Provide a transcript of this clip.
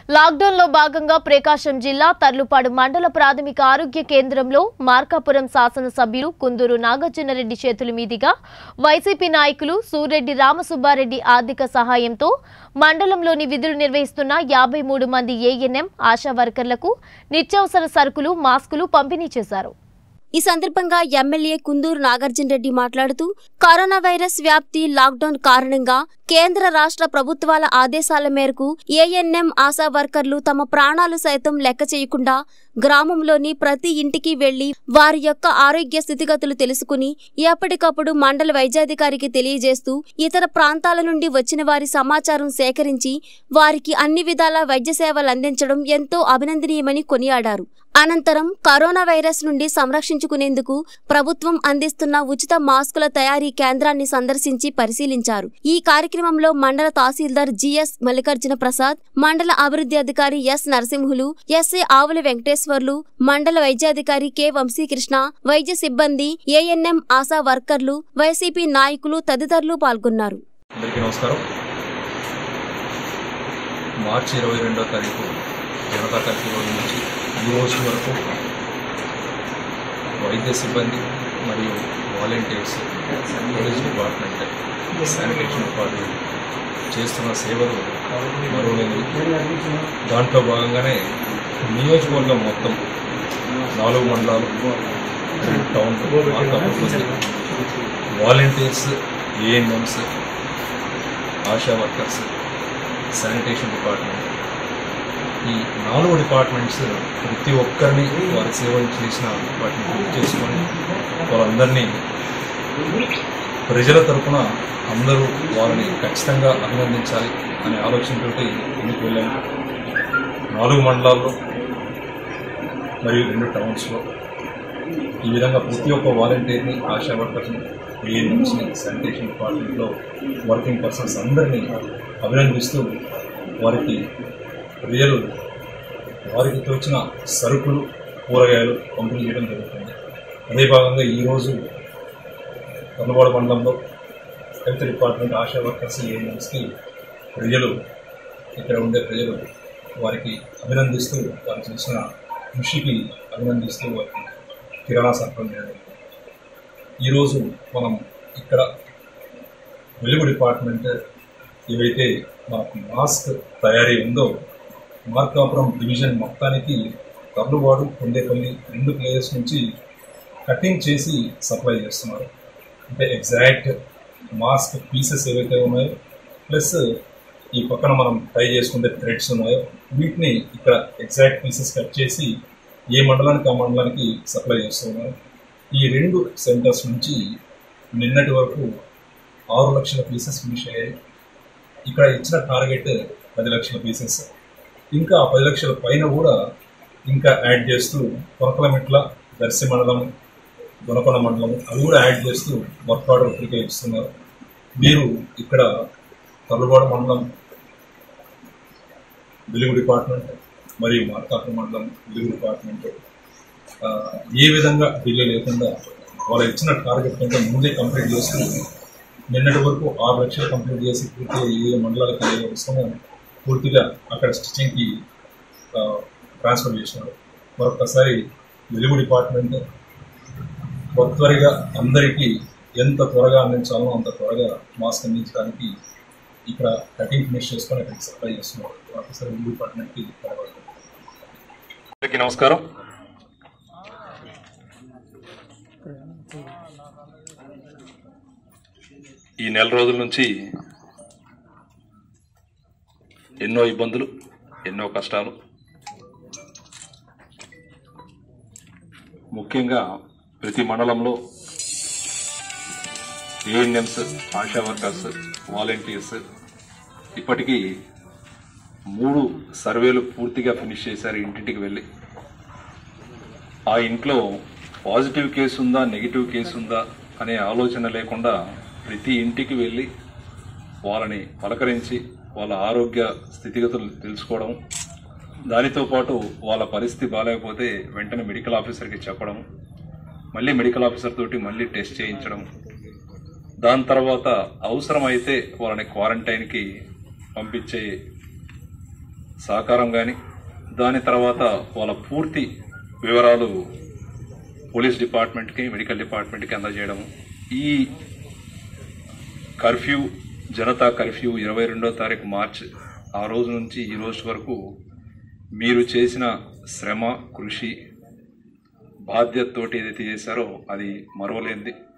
lockdown లో భాగంగా ప్రకాశం జిల్లా తర్లుపాడు మండల ప్రాథమిక ఆరోగ్య కేంద్రంలో మార్కాపురం శాసనసభ్యులు కుందూరు నాగార్జునరెడ్డి చేతుల మీదుగా వైసీపీ నాయకులు సూరెడ్డి రామసుబ్బారెడ్డి ఆర్థిక సహాయంతో మండలంలోని విధులు నిర్వహిస్తున్న యాభై మూడు మంది ఏఎన్ఎం ఆశా వర్కర్లకు నిత్యావసర సరుకులు మాస్కులు పంపిణీ చేశారు ఈ సందర్భంగా ఎమ్మెల్యే కుందూరు నాగార్జున రెడ్డి మాట్లాడుతూ కరోనా వైరస్ వ్యాప్తి లాక్డౌన్ కారణంగా కేంద్ర రాష్ట్ర ప్రభుత్వాల ఆదేశాల మేరకు ఏఎన్ఎం ఆశా వర్కర్లు తమ ప్రాణాలు సైతం లెక్క చేయకుండా గ్రామంలోని ప్రతి ఇంటికి వెళ్లి వారి యొక్క ఆరోగ్య స్థితిగతులు తెలుసుకుని ఎప్పటికప్పుడు మండల వైద్యాధికారికి తెలియజేస్తూ ఇతర ప్రాంతాల నుండి వచ్చిన వారి సమాచారం సేకరించి వారికి అన్ని విధాల వైద్య సేవలు అందించడం ఎంతో అభినందనీయమని కొనియాడారు అనంతరం కరోనా వైరస్ నుండి సంరక్షించుకునేందుకు ప్రభుత్వం అందిస్తున్న ఉచిత మాస్కుల తయారీ కేంద్రాన్ని సందర్శించి పరిశీలించారు ఈ కార్యక్రమంలో మండల తహసీల్దార్ జిఎస్ మల్లికార్జున ప్రసాద్ మండల అభివృద్ధి అధికారి ఎస్ నరసింహులు ఎస్ఏ ఆవుల వెంకటేశ్వర్లు మండల వైద్యాధికారి కె వంశీకృష్ణ వైద్య సిబ్బంది ఏఎన్ఎం ఆశా వర్కర్లు వైసీపీ నాయకులు తదితరులు పాల్గొన్నారు అందరికీ నమస్కారం మార్చి ఇరవై రెండో తారీఖు జనతా కర్ఫ్యూ రోజు నుంచి ఈ రోజు వరకు వైద్య సిబ్బంది మరియు volunteers police department sanitation department చేస్తున్న సేవలు మరోలేదు దాంట్లో భాగంగానే నియోజకవర్గం మొత్తం నాలుగు మండలాలు రెండు town Markapuram volunteers ANMs ASHA workers sanitation department ఈ నాలుగు డిపార్ట్మెంట్స్ ప్రతి ఒక్కరిని వారి సేవలు చేసిన వాటిని గుర్తు చేసుకొని వాళ్ళందరినీ ప్రజల తరపున అందరూ వారిని ఖచ్చితంగా అభినందించాలి అనే ఆలోచనతోటి ముందుకు వెళ్ళాము నాలుగు మండలాల్లో మరియు రెండు టౌన్స్లో ఈ విధంగా ప్రతి ఒక్క వాలంటీర్ని ఆశా వర్కర్స్ని ఏఎన్ఎంస్ని శానిటేషన్ డిపార్ట్మెంట్లో వర్కింగ్ పర్సన్స్ అందరినీ అభినందిస్తూ వారికి ప్రజలు వారికి తోచిన సరుకులు కూరగాయలు పంపిణీ చేయడం జరుగుతుంది అదే భాగంగా ఈరోజు కన్నవాడ మండలంలో హెల్త్ డిపార్ట్మెంట్ ఆశా వర్కర్స్ ఏఎన్ఎంస్కి ప్రజలు ఇక్కడ ఉండే ప్రజలు వారికి అభినందిస్తూ వారు చేసిన కృషికి అభినందిస్తూ వారికి కిరాణా సరఫరా చేయడం ఈరోజు మనం ఇక్కడ వెలుగు డిపార్ట్మెంట్ ఏవైతే మనకు మాస్క్ తయారీ ఉందో మార్కాపురం డివిజన్ మొత్తానికి కర్లువాడు కొండేపల్లి రెండు ప్లేయర్స్ నుంచి కటింగ్ చేసి సప్లై చేస్తున్నారు అంటే ఎగ్జాక్ట్ మాస్క్ పీసెస్ ఏవైతే ఉన్నాయో ప్లస్ ఈ పక్కన మనం ట్రై చేసుకునే థ్రెడ్స్ ఉన్నాయో వీటిని ఇక్కడ ఎగ్జాక్ట్ పీసెస్ కట్ చేసి ఏ మండలానికి ఆ మండలానికి సప్లై చేస్తున్నారు ఈ రెండు సెంటర్స్ నుంచి నిన్నటి వరకు ఆరు లక్షల పీసెస్ ఫినిష్ అయ్యాయి ఇక్కడ ఇచ్చిన టార్గెట్ పది లక్షల పీసెస్ ఇంకా ఆ పది లక్షల పైన కూడా ఇంకా యాడ్ చేస్తూ కొనకలమెట్ల దర్శి మండలం దొనకొండ మండలం అవి కూడా యాడ్ చేస్తూ వర్క్ ఆర్డర్ అప్లికే ఇస్తున్నారు మీరు ఇక్కడ తల్లుబాడు మండలం వెలుగు డిపార్ట్మెంట్ మరియు మార్కాపురం మండలం వెలుగు డిపార్ట్మెంట్ ఆ, ఏ విధంగా డిలే లేకుండా వాళ్ళు ఇచ్చిన టార్గెట్ కంటే ముందే కంప్లీట్ చేస్తూ నిన్నటి వరకు ఆరు లక్షలు కంప్లీట్ చేసి పూర్తిగా ఏ మండలాలకు ఏ అవసరమో పూర్తిగా అక్కడ స్టిచ్చింగ్కి ట్రాన్స్ఫర్ చేసినారు మరొకసారి వెలుగు డిపార్ట్మెంట్ త్వరగా అందరికీ ఎంత త్వరగా అందించాలో అంత త్వరగా మాస్క్ అందించడానికి ఇక్కడ కటింగ్ ఫినిష్ చేసుకొని అక్కడికి సప్లై చేస్తున్నారు ఒకసారి వెలుగు డిపార్ట్మెంట్కి ధన్యవాదాలు అందరికీ నమస్కారం ఈ నెల రోజుల నుంచి ఎన్నో ఇబ్బందులు ఎన్నో కష్టాలు ముఖ్యంగా ప్రతి మండలంలో ఏఎన్ఎంస్ ఆశా వర్కర్స్ వాలంటీర్స్ ఇప్పటికీ మూడు సర్వేలు పూర్తిగా ఫినిష్ చేశారు ఇంటింటికి వెళ్ళి ఆ ఇంట్లో పాజిటివ్ కేసు ఉందా నెగిటివ్ కేసు ఉందా అనే ఆలోచన లేకుండా ప్రతి ఇంటికి వెళ్ళి వాళ్ళని పలకరించి వాళ్ళ ఆరోగ్య స్థితిగతులు తెలుసుకోవడం దానితో పాటు వాళ్ళ పరిస్థితి బాగాలేకపోతే వెంటనే మెడికల్ ఆఫీసర్కి చెప్పడం మళ్ళీ మెడికల్ ఆఫీసర్ తోటి మళ్ళీ టెస్ట్ చేయించడం దాని తర్వాత అవసరమైతే వాళ్ళని క్వారంటైన్కి పంపించే సహకారం కానీ దాని తర్వాత వాళ్ళ పూర్తి వివరాలు పోలీస్ డిపార్ట్మెంట్కి మెడికల్ డిపార్ట్మెంట్కి అందజేయడం ఈ కర్ఫ్యూ జనతా కర్ఫ్యూ ఇరవై రెండో తారీఖు మార్చ్ ఆ రోజు నుంచి ఈ రోజు వరకు మీరు చేసిన శ్రమ కృషి బాధ్యతతోటి ఏదైతే చేశారో అది మరవలేనిది